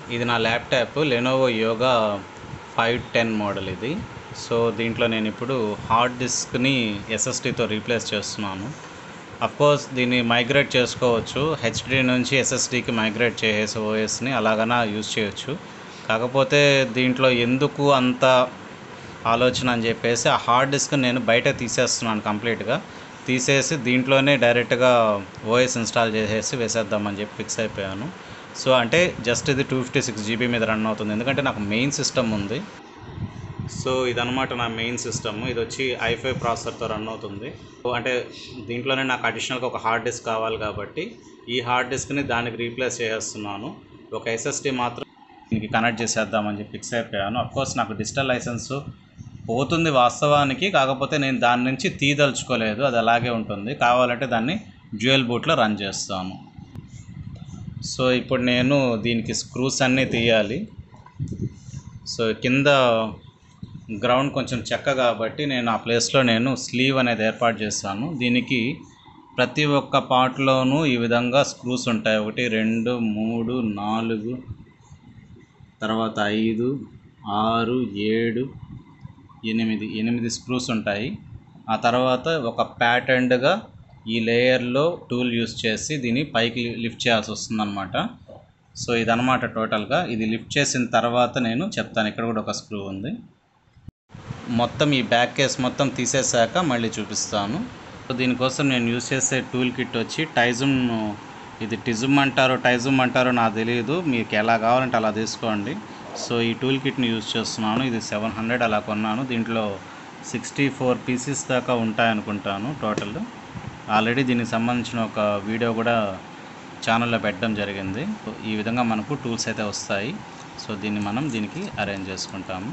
ఇది నా laptop Lenovo Yoga five ten model ఇది సో దీంట్లో నేను ఇప్పుడు హార్డ్ డిస్క్ని ఎస్ఎస్డితో రీప్లేస్ చేస్తున్నాను కోర్స్ దీన్ని మైగ్రేట్ చేసుకోవచ్చు హెచ్డి నుంచి ఎస్ఎస్డికి మైగ్రేట్ చేసేసి ఓఎస్ని అలాగనా యూజ్ చేయొచ్చు కాకపోతే దీంట్లో ఎందుకు అంత ఆలోచన అని చెప్పేసి ఆ హార్డ్ డిస్క్ నేను బయట తీసేస్తున్నాను కంప్లీట్గా తీసేసి దీంట్లోనే డైరెక్ట్గా ఓఎస్ ఇన్స్టాల్ చేసేసి వేసేద్దామని చెప్పి ఫిక్స్ అయిపోయాను సో అంటే జస్ట్ ఇది టూ ఫిఫ్టీ సిక్స్ జీబీ మీద రన్ అవుతుంది ఎందుకంటే నాకు మెయిన్ సిస్టమ్ ఉంది సో ఇదనమాట నా మెయిన్ సిస్టమ్ ఇది వచ్చి ఐఫై ప్రాసెసర్తో రన్ అవుతుంది సో అంటే దీంట్లోనే నాకు అడిషనల్గా ఒక హార్డ్ డిస్క్ కావాలి కాబట్టి ఈ హార్డ్ డిస్క్ని దానికి రీప్లేస్ చేసేస్తున్నాను ఒక ఎస్ఎస్డి మాత్రం దీనికి కనెక్ట్ చేసేద్దామని చెప్పి ఫిక్స్ అయిపోయాను అఫ్కోర్స్ నాకు డిజిటల్ లైసెన్స్ పోతుంది వాస్తవానికి కాకపోతే నేను దాని నుంచి తీదలుచుకోలేదు అది అలాగే ఉంటుంది కావాలంటే దాన్ని డ్యూయల్ బూట్లో రన్ చేస్తాను సో ఇప్పుడు నేను దీనికి స్క్రూస్ అన్నీ తీయాలి సో కింద గ్రౌండ్ కొంచెం చెక్క కాబట్టి నేను ఆ ప్లేస్లో నేను స్లీవ్ అనేది ఏర్పాటు చేస్తాను దీనికి ప్రతి ఒక్క పార్ట్లోనూ ఈ విధంగా స్క్రూస్ ఉంటాయి ఒకటి రెండు మూడు నాలుగు తర్వాత ఐదు ఆరు ఏడు ఎనిమిది ఎనిమిది స్క్రూస్ ఉంటాయి ఆ తర్వాత ఒక ప్యాటర్న్డ్గా ఈ లేయర్లో టూల్ యూస్ చేసి దీన్ని పైకి లిఫ్ట్ చేయాల్సి వస్తుందన్నమాట సో ఇదనమాట టోటల్గా ఇది లిఫ్ట్ చేసిన తర్వాత నేను చెప్తాను ఇక్కడ కూడా ఒక స్క్రూ ఉంది మొత్తం ఈ బ్యాక్ కేస్ మొత్తం తీసేసాక మళ్ళీ చూపిస్తాను సో దీనికోసం నేను యూస్ చేసే టూల్ కిట్ వచ్చి టైజుమ్ ఇది టిజుమ్ అంటారో టైజుమ్ అంటారో నాకు తెలియదు మీకు ఎలా కావాలంటే అలా తీసుకోండి సో ఈ టూల్ కిట్ని యూస్ చేస్తున్నాను ఇది సెవెన్ హండ్రెడ్ అలా కొన్నాను దీంట్లో సిక్స్టీ ఫోర్ పీసెస్ దాకా ఉంటాయనుకుంటాను టోటల్ ఆల్రెడీ దీనికి సంబంధించిన ఒక వీడియో కూడా ఛానల్లో పెట్టడం జరిగింది సో ఈ విధంగా మనకు టూల్స్ అయితే వస్తాయి సో దీన్ని మనం దీనికి అరేంజ్ చేసుకుంటాము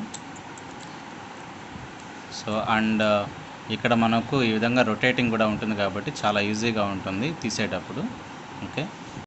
సో అండ్ ఇక్కడ మనకు ఈ విధంగా రొటేటింగ్ కూడా ఉంటుంది కాబట్టి చాలా ఈజీగా ఉంటుంది తీసేటప్పుడు ఓకే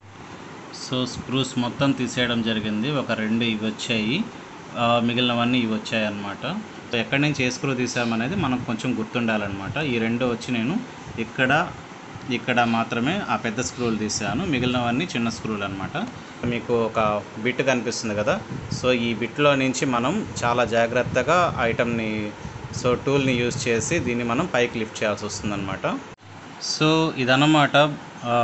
సో స్క్రూస్ మొత్తం తీసేయడం జరిగింది ఒక రెండు ఇవి వచ్చాయి ఆ, మిగిలినవన్నీ ఇవి వచ్చాయి అన్నమాట సో ఎక్కడి నుంచి ఏ స్క్రూ తీసామనేది మనకు కొంచెం గుర్తుండాలన్నమాట ఈ రెండు వచ్చి నేను ఇక్కడ ఇక్కడ మాత్రమే ఆ పెద్ద స్క్రూలు తీసాను మిగిలినవన్నీ చిన్న స్క్రూలు అనమాట మీకు ఒక బిట్ కనిపిస్తుంది కదా సో ఈ బిట్లో నుంచి మనం చాలా జాగ్రత్తగా ఐటమ్ని సో టూల్ని యూజ్ చేసి దీన్ని మనం పైకి లిఫ్ట్ చేయాల్సి వస్తుందన్నమాట సో ఇదన్నమాట ఆ,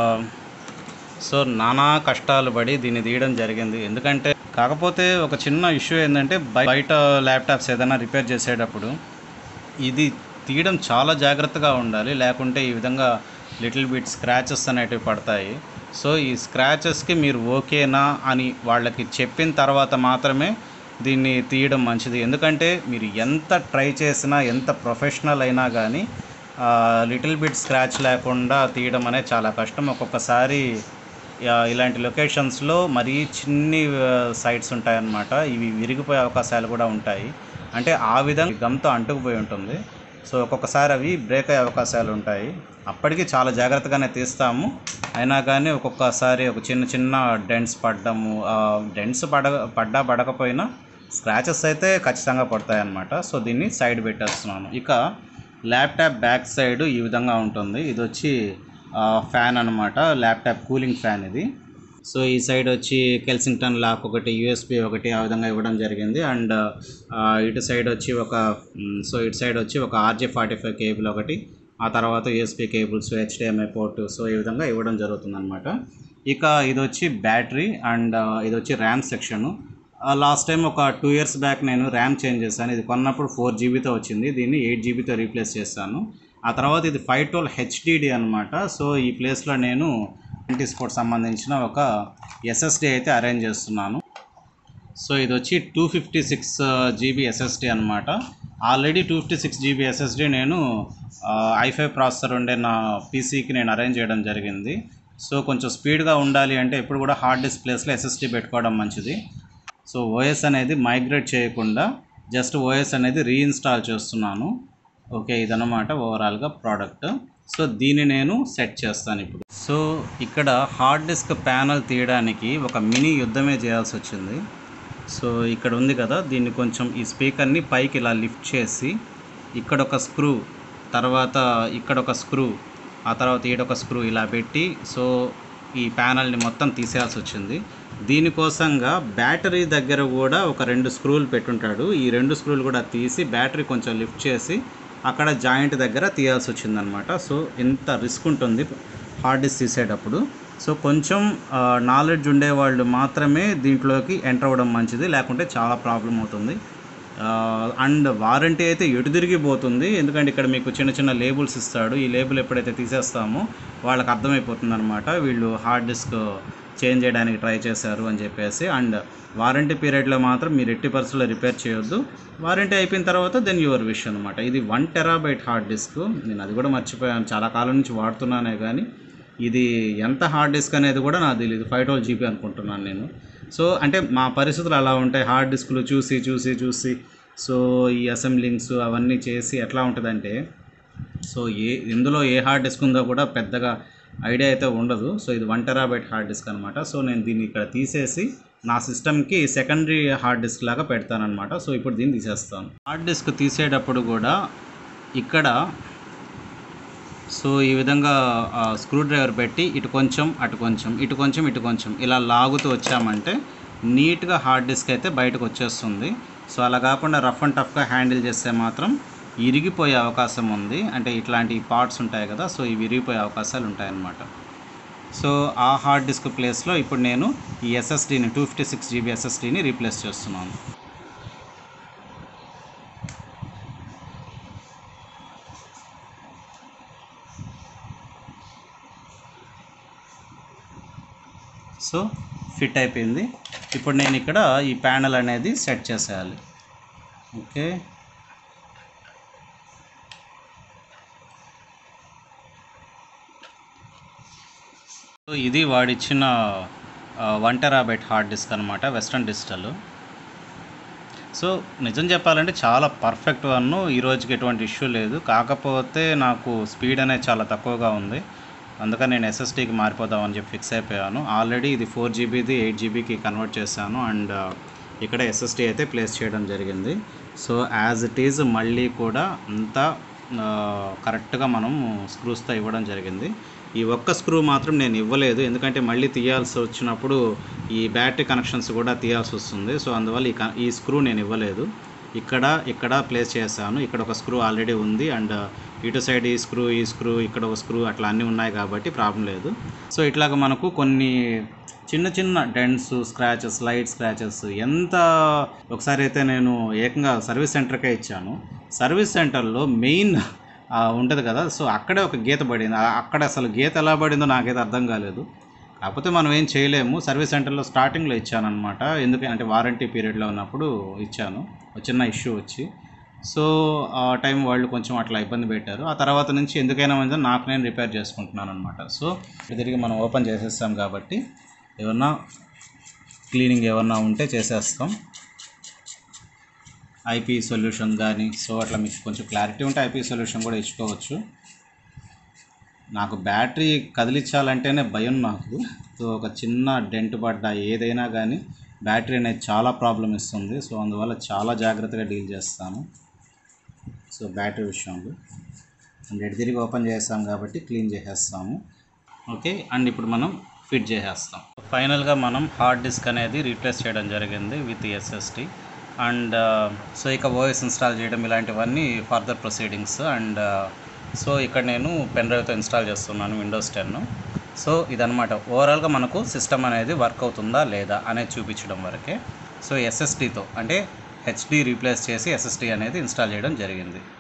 సో నానా కష్టాలు పడి దీన్ని తీయడం జరిగింది ఎందుకంటే కాకపోతే ఒక చిన్న ఇష్యూ ఏంటంటే బయ- బయట ల్యాప్టాప్స్ ఏదైనా రిపేర్ చేసేటప్పుడు ఇది తీయడం చాలా జాగ్రత్తగా ఉండాలి లేకుంటే ఈ విధంగా లిటిల్ బిట్ స్క్రాచెస్ అనేటివి పడతాయి సో ఈ స్క్రాచెస్కి మీరు ఓకేనా అని వాళ్ళకి చెప్పిన తర్వాత మాత్రమే దీన్ని తీయడం మంచిది ఎందుకంటే మీరు ఎంత ట్రై చేసినా ఎంత ప్రొఫెషనల్ అయినా కానీ లిటిల్ బిట్ స్క్రాచ్ లేకుండా తీయడం అనేది చాలా కష్టం ఒక్కొక్కసారి ఆ, ఇలాంటి లొకేషన్స్లో మరీ చిన్ని సైట్స్ ఉంటాయన్నమాట ఇవి విరిగిపోయే అవకాశాలు కూడా ఉంటాయి అంటే ఆ విధంగా గమ్తో అంటుకుపోయి ఉంటుంది సో ఒక్కొక్కసారి అవి బ్రేక్ అయ్యే అవకాశాలు ఉంటాయి అప్పటికి చాలా జాగ్రత్తగానే తీస్తాము అయినా కానీ ఒక్కొక్కసారి ఒక చిన్న చిన్న డెంట్స్ పడ్డము డెంట్స్ పడ పడ్డా పడకపోయినా స్క్రాచెస్ అయితే ఖచ్చితంగా పడతాయి అన్నమాట సో దీన్ని సైడ్ పెట్టేస్తున్నాను ఇక ల్యాప్టాప్ బ్యాక్ సైడ్ ఈ విధంగా ఉంటుంది ఇది వచ్చి ఆ, ఫ్యాన్ అనమాట ల్యాప్టాప్ కూలింగ్ ఫ్యాన్ ఇది సో ఈ సైడ్ వచ్చి కెల్సింగ్టన్ లాక్ ఒకటి యూఎస్పి ఒకటి ఆ విధంగా ఇవ్వడం జరిగింది అండ్ ఆ, ఇటు సైడ్ వచ్చి ఒక మ్, సో ఇటు సైడ్ వచ్చి ఒక ఆర్జే ఫార్టీ ఫైవ్ కేబుల్ ఒకటి ఆ తర్వాత USB cables HDMI port so ఈ విధంగా ఇవ్వడం జరుగుతుంది అనమాట ఇక ఇది వచ్చి బ్యాటరీ అండ్ ఇది వచ్చి ర్యామ్ సెక్షను లాస్ట్ టైం ఒక టూ ఇయర్స్ బ్యాక్ నేను ర్యామ్ చేంజ్ చేశాను ఇది కొన్నప్పుడు ఫోర్ జీబీతో వచ్చింది దీన్ని ఎయిట్ జీబీతో రీప్లేస్ చేశాను ఆ తర్వాత ఇది ఫైవ్ ట్వెల్వ్ హెచ్డిడి అనమాట సో ఈ ప్లేస్లో నేను ట్వంటీ స్పోర్ట్ సంబంధించిన ఒక ఎస్ఎస్డి అయితే అరేంజ్ చేస్తున్నాను సో ఇది వచ్చి two fifty six GB SSD అనమాట already two fifty six GB SSD నేను ఐఫై ప్రాసెసర్ ఉండే నా పీసీకి నేను అరేంజ్ చేయడం జరిగింది సో కొంచెం స్పీడ్గా ఉండాలి అంటే ఎప్పుడు కూడా హార్డ్ డిస్క్ ప్లేస్లో ఎస్ఎస్డి పెట్టుకోవడం మంచిది సో ఓఎస్ అనేది మైగ్రేట్ చేయకుండా జస్ట్ ఓఎస్ అనేది రీఇన్స్టాల్ చేస్తున్నాను ఓకే ఇదన్నమాట ఓవరాల్గా ప్రోడక్ట్ సో దీన్ని నేను సెట్ చేస్తాను ఇప్పుడు సో ఇక్కడ హార్డ్ డిస్క్ ప్యానల్ తీయడానికి ఒక మినీ యుద్ధమే చేయాల్సి వచ్చింది సో ఇక్కడ ఉంది కదా దీన్ని కొంచెం ఈ స్పీకర్ని పైకి ఇలా లిఫ్ట్ చేసి ఇక్కడ ఒక స్క్రూ తర్వాత ఇక్కడ ఒక స్క్రూ ఆ తర్వాత ఈడొక స్క్రూ ఇలా పెట్టి సో ఈ ప్యానల్ని మొత్తం తీసేయాల్సి వచ్చింది దీనికోసంగా బ్యాటరీ దగ్గర కూడా ఒక రెండు స్క్రూలు పెట్టుంటాడు ఈ రెండు స్క్రూలు కూడా తీసి బ్యాటరీ కొంచెం లిఫ్ట్ చేసి అక్కడ జాయింట్ దగ్గర తీయాల్సి వచ్చిందనమాట సో ఇంత రిస్క్ ఉంటుంది హార్డ్ డిస్క్ తీసేటప్పుడు సో కొంచెం నాలెడ్జ్ ఉండేవాళ్ళు మాత్రమే దీంట్లోకి ఎంటర్ అవ్వడం మంచిది లేకుంటే చాలా ప్రాబ్లం అవుతుంది అండ్ వారంటీ అయితే ఎటు తిరిగి పోతుంది ఎందుకంటే ఇక్కడ మీకు చిన్న చిన్న లేబుల్స్ ఇస్తాడు ఈ లేబుల్ ఎప్పుడైతే తీసేస్తామో వాళ్ళకి అర్థమైపోతుంది అనమాట వీళ్ళు హార్డ్ డిస్క్ చేంజ్ చేయడానికి ట్రై చేశారు అని చెప్పేసి అండ్ వారంటీ పీరియడ్లో మాత్రం మీరు ఎట్టి పరిస్థితుల్లో రిపేర్ చేయొద్దు వారంటీ అయిపోయిన తర్వాత దెన్ యువర్ విష్ అనమాట ఇది వన్ టెరాబైట్ హార్డ్ డిస్క్ నేను అది కూడా మర్చిపోయాను చాలా కాలం నుంచి వాడుతున్నానే కానీ ఇది ఎంత హార్డ్ డిస్క్ అనేది కూడా నాకు తెలియదు ఫైవ్ ట్వెల్వ్ జీబీ అనుకుంటున్నాను నేను సో అంటే మా పరిస్థితులు అలా ఉంటాయి హార్డ్ డిస్క్లు చూసి చూసి చూసి సో ఈ అసెంబ్లింగ్స్ అవన్నీ చేసి ఎట్లా ఉంటుందంటే సో ఏ ఇందులో ఏ హార్డ్ డిస్క్ ఉందో కూడా పెద్దగా ఐడియా అయితే ఉండదు సో ఇది వన్ టెరాబైట్ హార్డ్ డిస్క్ అనమాట సో నేను దీన్ని ఇక్కడ తీసేసి నా సిస్టమ్కి సెకండరీ హార్డ్ డిస్క్ లాగా పెడతానమాట సో ఇప్పుడు దీన్ని తీసేస్తాను హార్డ్ డిస్క్ తీసేటప్పుడు కూడా ఇక్కడ సో ఈ విధంగా స్క్రూ డ్రైవర్ పెట్టి ఇటు కొంచెం అటు కొంచెం ఇటు కొంచెం ఇటు కొంచెం ఇలా లాగుతూ వచ్చామంటే నీట్గా హార్డ్ డిస్క్ అయితే బయటకు వచ్చేస్తుంది సో అలా కాకుండా రఫ్ అండ్ టఫ్గా హ్యాండిల్ చేస్తే మాత్రం ఇరిగిపోయే అవకాశం ఉంది అంటే ఇట్లాంటి పార్ట్స్ ఉంటాయి కదా సో ఇవి విరిగిపోయే అవకాశాలు ఉంటాయన్నమాట సో ఆ హార్డ్ డిస్క్ ప్లేస్లో ఇప్పుడు నేను ఈ ఎస్ఎస్డీని టూ ఫిఫ్టీ సిక్స్ జీబీ ఎస్ఎస్డీని రీప్లేస్ చేస్తున్నాను సో ఫిట్ అయిపోయింది ఇప్పుడు నేను ఇక్కడ ఈ ప్యానల్ అనేది సెట్ చేసేయాలి ఓకే సో ఇది వాడిచ్చిన వన్ టెరాబైట్ హార్డ్ డిస్క్ అనమాట వెస్ట్రన్ డిజిటల్ సో నిజం చెప్పాలంటే చాలా పర్ఫెక్ట్ వన్ ఈ రోజుకి ఎటువంటి ఇష్యూ లేదు కాకపోతే నాకు స్పీడ్ అనేది చాలా తక్కువగా ఉంది అందుకని నేను ఎస్ఎస్డీకి మారిపోదామని చెప్పి ఫిక్స్ అయిపోయాను ఆల్రెడీ ఇది ఫోర్ జీబీది ఎయిట్ జీబీకి కన్వర్ట్ చేశాను అండ్ ఇక్కడ ఎస్ఎస్డీ అయితే ప్లేస్ చేయడం జరిగింది సో యాజ్ ఇట్ ఈజ్ మళ్ళీ కూడా అంతా కరెక్ట్గా మనం స్క్రూస్తో ఇవ్వడం జరిగింది ఈ ఒక్క స్క్రూ మాత్రం నేను ఇవ్వలేదు ఎందుకంటే మళ్ళీ తీయాల్సి వచ్చినప్పుడు ఈ బ్యాటరీ కనెక్షన్స్ కూడా తీయాల్సి వస్తుంది సో అందువల్ల ఈ క- ఈ స్క్రూ నేను ఇవ్వలేదు ఇక్కడ ఇక్కడ ప్లేస్ చేశాను ఇక్కడ ఒక స్క్రూ ఆల్రెడీ ఉంది అండ్ ఇటు సైడ్ ఈ స్క్రూ ఈ స్క్రూ ఇక్కడ ఒక స్క్రూ అట్లా అన్నీ ఉన్నాయి కాబట్టి ప్రాబ్లం లేదు సో ఇట్లాగ మనకు కొన్ని చిన్న చిన్న డెంట్స్ స్క్రాచెస్ లైట్ స్క్రాచెస్ ఎంత ఒకసారి అయితే నేను ఏకంగా సర్వీస్ సెంటర్కే ఇచ్చాను సర్వీస్ సెంటర్లో మెయిన్ ఉంటుంది కదా సో అక్కడే ఒక గీత పడింది ఆ- అక్కడ అసలు గీత ఎలా పడిందో నాకైతే అర్థం కాలేదు కాకపోతే మనం ఏం చేయలేము సర్వీస్ సెంటర్లో స్టార్టింగ్లో ఇచ్చానమాట ఎందుకంటే అంటే వారంటీ పీరియడ్లో ఉన్నప్పుడు ఇచ్చాను ఒక చిన్న ఇష్యూ వచ్చి సో ఆ టైం వాళ్ళు కొంచెం అట్లా ఇబ్బంది పెట్టారు ఆ తర్వాత నుంచి ఎందుకైనా మంచిది నాకు నేను రిపేర్ చేసుకుంటున్నాను అనమాట సో తిరిగి మనం ఓపెన్ చేసేస్తాం కాబట్టి ఏమన్నా క్లీనింగ్ ఏమన్నా ఉంటే చేసేస్తాం ఐపీ సొల్యూషన్ కానీ సో అట్లా మీకు కొంచెం క్లారిటీ ఉంటే ఐపీ సొల్యూషన్ కూడా ఇచ్చుకోవచ్చు నాకు బ్యాటరీ కదిలించాలంటేనే భయం నాకు సో ఒక చిన్న డెంట్ పడ్డ ఏదైనా కానీ బ్యాటరీ అనేది చాలా ప్రాబ్లం ఇస్తుంది సో అందువల్ల చాలా జాగ్రత్తగా డీల్ చేస్తాను సో బ్యాటరీ విషయంలో అండ్ ఎటు తిరిగి ఓపెన్ చేస్తాం కాబట్టి క్లీన్ చేసేస్తాము ఓకే అండ్ ఇప్పుడు మనం ఫిట్ చేసేస్తాం ఫైనల్గా మనం హార్డ్ డిస్క్ అనేది రీప్లేస్ చేయడం జరిగింది విత్ ఎస్ఎస్డి అండ్ సో ఇక ఓఎస్ ఇన్స్టాల్ చేయడం ఇలాంటివన్నీ ఫర్దర్ ప్రొసీడింగ్స్ అండ్ సో ఇక్కడ నేను పెన్ డ్రైవ్తో ఇన్స్టాల్ చేస్తున్నాను విండోస్ టెన్ సో ఇదనమాట ఓవరాల్గా మనకు సిస్టమ్ అనేది వర్క్ అవుతుందా లేదా అనేది చూపించడం వరకే సో ఎస్ఎస్డితో అంటే హెచ్డి రీప్లేస్ చేసి ఎస్ఎస్డి అనేది ఇన్స్టాల్ చేయడం జరిగింది